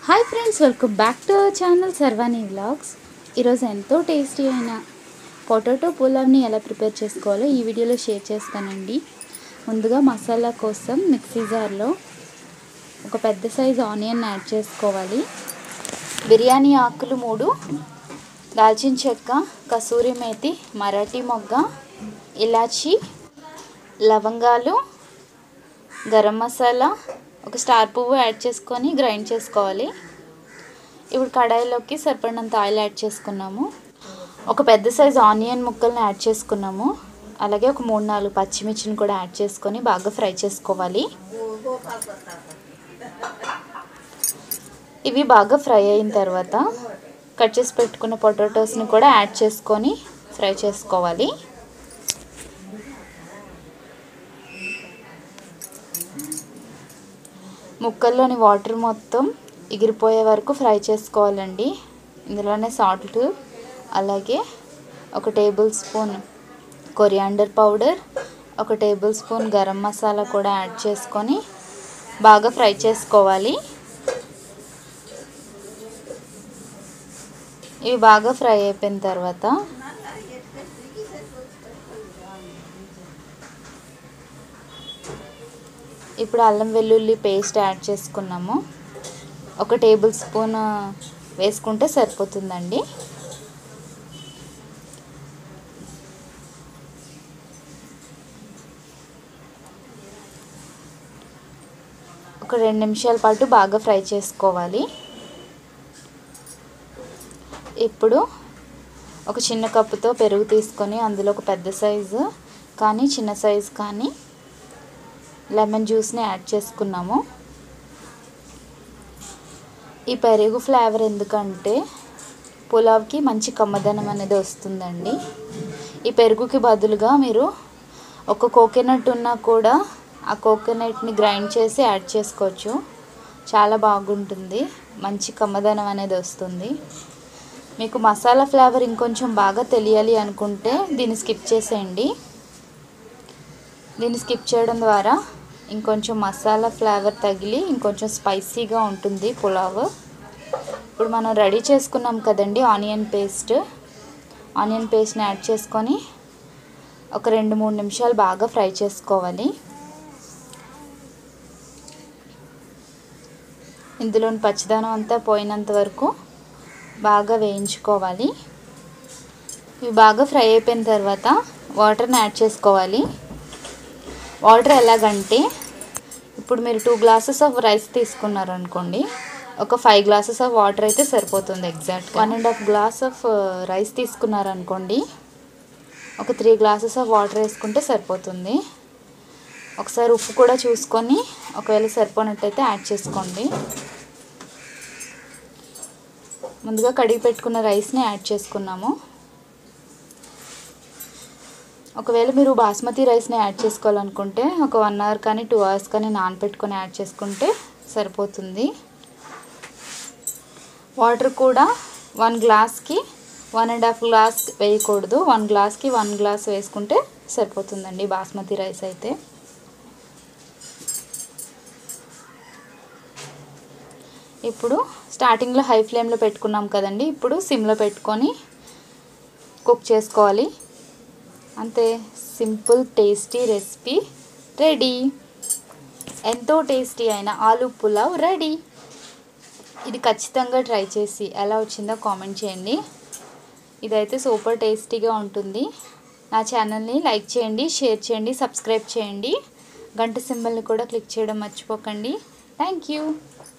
hi friends welcome back to our channel Sarvani vlogs ఈరోజు ఎంతో tasty అయిన పొటాటో పులావ్ని ఎలా ప్రిపేర్ చేసుకోవాలో ఈ వీడియోలో షేర్ చేస్తానండి ముందుగా మసాలా కోసం మిక్సీ జార్లో ఒక పెద్ద సైజు ఆనియన్ యాడ్ చేసుకోవాలి బిర్యానీ ఆకులు మూడు దాల్చిన చెక్క కసూరి మేతి మరాఠీ మొగ్గ ఇలాచి లవంగాలు గరం మసాలా ఒక స్టార్ పువ్వు యాడ్ చేసుకొని గ్రైండ్ చేసుకోవాలి ఇప్పుడు కడాయిలోకి సరిపడినంత ఆయిల్ యాడ్ చేసుకున్నాము ఒక పెద్ద సైజు ఆనియన్ ముక్కల్ని యాడ్ చేసుకున్నాము అలాగే ఒక మూడు నాలుగు పచ్చిమిర్చిని కూడా యాడ్ చేసుకొని బాగా ఫ్రై చేసుకోవాలి ఇవి బాగా ఫ్రై అయిన తర్వాత కట్ చేసి పెట్టుకున్న పొటాటోస్ని కూడా యాడ్ చేసుకొని ఫ్రై చేసుకోవాలి ముక్కల్లోని వాటర్ మొత్తం ఎగిరిపోయే వరకు ఫ్రై చేసుకోవాలండి ఇందులోనే సాల్ట్ అలాగే ఒక టేబుల్ స్పూన్ కొరియాండర్ పౌడర్ ఒక టేబుల్ స్పూన్ గరం మసాలా కూడా యాడ్ చేసుకొని బాగా ఫ్రై చేసుకోవాలి ఇవి బాగా ఫ్రై అయిపోయిన తర్వాత ఇప్పుడు అల్లం వెల్లుల్లి పేస్ట్ యాడ్ చేసుకున్నాము ఒక టేబుల్ స్పూన్ వేసుకుంటే సరిపోతుందండి ఒక రెండు నిమిషాల పాటు బాగా ఫ్రై చేసుకోవాలి ఇప్పుడు ఒక చిన్న కప్పుతో పెరుగు తీసుకొని అందులో ఒక పెద్ద సైజు కానీ చిన్న సైజు కానీ లెమన్ జ్యూస్ని యాడ్ చేసుకున్నాము ఈ పెరుగు ఫ్లేవర్ ఎందుకంటే పులావ్కి మంచి కమ్మదనం అనేది వస్తుందండి ఈ పెరుగుకి బదులుగా మీరు ఒక కోకోనట్ ఉన్నా కూడా ఆ కోకోనట్ని గ్రైండ్ చేసి యాడ్ చేసుకోవచ్చు చాలా బాగుంటుంది మంచి కమ్మదనం అనేది వస్తుంది మీకు మసాలా ఫ్లేవర్ ఇంకొంచెం బాగా తెలియాలి అనుకుంటే దీన్ని స్కిప్ చేసేయండి దీన్ని స్కిప్ చేయడం ద్వారా ఇంకొంచెం మసాలా ఫ్లేవర్ తగిలి ఇంకొంచెం స్పైసీగా ఉంటుంది పులావ్ ఇప్పుడు మనం రెడీ చేసుకున్నాం కదండి ఆనియన్ పేస్ట్ ఆనియన్ పేస్ట్ని యాడ్ చేసుకొని ఒక రెండు మూడు నిమిషాలు బాగా ఫ్రై చేసుకోవాలి ఇందులోని పచ్చిదనం అంతా పోయినంత వరకు బాగా వేయించుకోవాలి ఇవి బాగా ఫ్రై అయిపోయిన తర్వాత వాటర్ని యాడ్ చేసుకోవాలి వాటర్ ఎలాగంటే ఇప్పుడు మీరు టూ గ్లాసెస్ ఆఫ్ రైస్ తీసుకున్నారు అనుకోండి ఒక ఫైవ్ గ్లాసెస్ ఆఫ్ వాటర్ అయితే సరిపోతుంది exact one and half glass of rice తీసుకున్నారు అనుకోండి ఒక త్రీ గ్లాసెస్ ఆఫ్ వాటర్ వేసుకుంటే సరిపోతుంది ఒకసారి ఉప్పు కూడా చూసుకొని ఒకవేళ సరిపోనట్టయితే యాడ్ చేసుకోండి ముందుగా కడిగి పెట్టుకున్న రైస్ని యాడ్ చేసుకున్నాము ఒకవేళ మీరు బాస్మతి రైస్ని యాడ్ చేసుకోవాలనుకుంటే ఒక వన్ అవర్ కానీ టూ అవర్స్ కానీ నానపెట్టుకొని యాడ్ చేసుకుంటే సరిపోతుంది వాటర్ కూడా వన్ గ్లాస్కి వన్ అండ్ హాఫ్ గ్లాస్ వేయకూడదు వన్ గ్లాస్కి వన్ గ్లాస్ వేసుకుంటే సరిపోతుందండి బాస్మతి రైస్ అయితే ఇప్పుడు స్టార్టింగ్లో హై ఫ్లేమ్లో పెట్టుకున్నాం కదండి ఇప్పుడు సిమ్లో పెట్టుకొని కుక్ చేసుకోవాలి అంతే సింపుల్ టేస్టీ రెసిపీ రెడీ ఎంతో టేస్టీ అయిన ఆలు పులావ్ రెడీ ఇది ఖచ్చితంగా ట్రై చేసి ఎలా వచ్చిందో కామెంట్ చేయండి ఇదైతే సూపర్ టేస్టీగా ఉంటుంది నా ఛానల్ని లైక్ చేయండి షేర్ చేయండి సబ్స్క్రైబ్ చేయండి గంట సింబల్ని కూడా క్లిక్ చేయడం మర్చిపోకండి థ్యాంక్ యూ